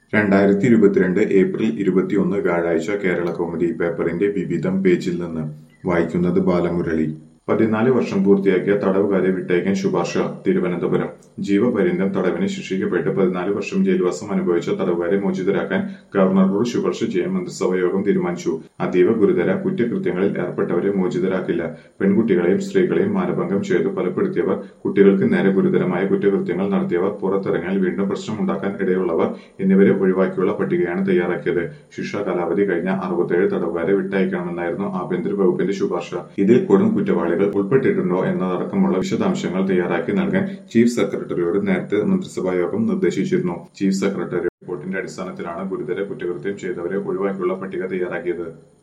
രണ്ടായിരത്തി ഇരുപത്തിരണ്ട് ഏപ്രിൽ ഇരുപത്തിയൊന്ന് വ്യാഴാഴ്ച കേരള കൗമുദി പേപ്പറിന്റെ വിവിധം പേജിൽ നിന്ന് വായിക്കുന്നത് ബാലമുരളി പതിനാല് വർഷം പൂർത്തിയാക്കിയ തടവുകാരെ വിട്ടയക്കാൻ ശുപാർശ തിരുവനന്തപുരം ജീവപര്യന്തം തടവിന് ശിക്ഷിക്കപ്പെട്ട് പതിനാല് വർഷം ജയിൽവാസം അനുഭവിച്ച തടവുകാരെ മോചിതരാക്കാൻ ഗവർണറോട് ശുപാർശ ചെയ്യാൻ മന്ത്രിസഭാ യോഗം തീരുമാനിച്ചു അതീവ ഗുരുതര കുറ്റകൃത്യങ്ങളിൽ ഏർപ്പെട്ടവരെ മോചിതരാക്കില്ല പെൺകുട്ടികളെയും സ്ത്രീകളെയും മാനഭംഗം ചെയ്തു കൊലപ്പെടുത്തിയവർ കുട്ടികൾക്ക് നേരെ ഗുരുതരമായ കുറ്റകൃത്യങ്ങൾ നടത്തിയവർ പുറത്തിറങ്ങിയാൽ വീണ്ടും പ്രശ്നമുണ്ടാക്കാൻ ഇടയുള്ളവർ എന്നിവരെ ഒഴിവാക്കിയുള്ള പട്ടികയാണ് തയ്യാറാക്കിയത് ശിക്ഷാ കാലാവധി കഴിഞ്ഞ അറുപത്തേഴ് തടവുകാരെ വിട്ടയക്കണമെന്നായിരുന്നു ആഭ്യന്തര വകുപ്പിന്റെ ശുപാർശ ഇതിൽ കൊടും കുറ്റവാളികൾ ഉൾപ്പെട്ടിട്ടുണ്ടോ എന്നതടക്കമുള്ള വിശദാംശങ്ങൾ തയ്യാറാക്കി നൽകാൻ ചീഫ് സെക്രട്ടറിയോട് നേരത്തെ മന്ത്രിസഭാ യോഗം നിർദ്ദേശിച്ചിരുന്നു ചീഫ് സെക്രട്ടറി റിപ്പോർട്ടിന്റെ അടിസ്ഥാനത്തിലാണ് ഗുരുതര കുറ്റകൃത്യം ചെയ്തവരെ ഒഴിവാക്കിയുള്ള പട്ടിക തയ്യാറാക്കിയത്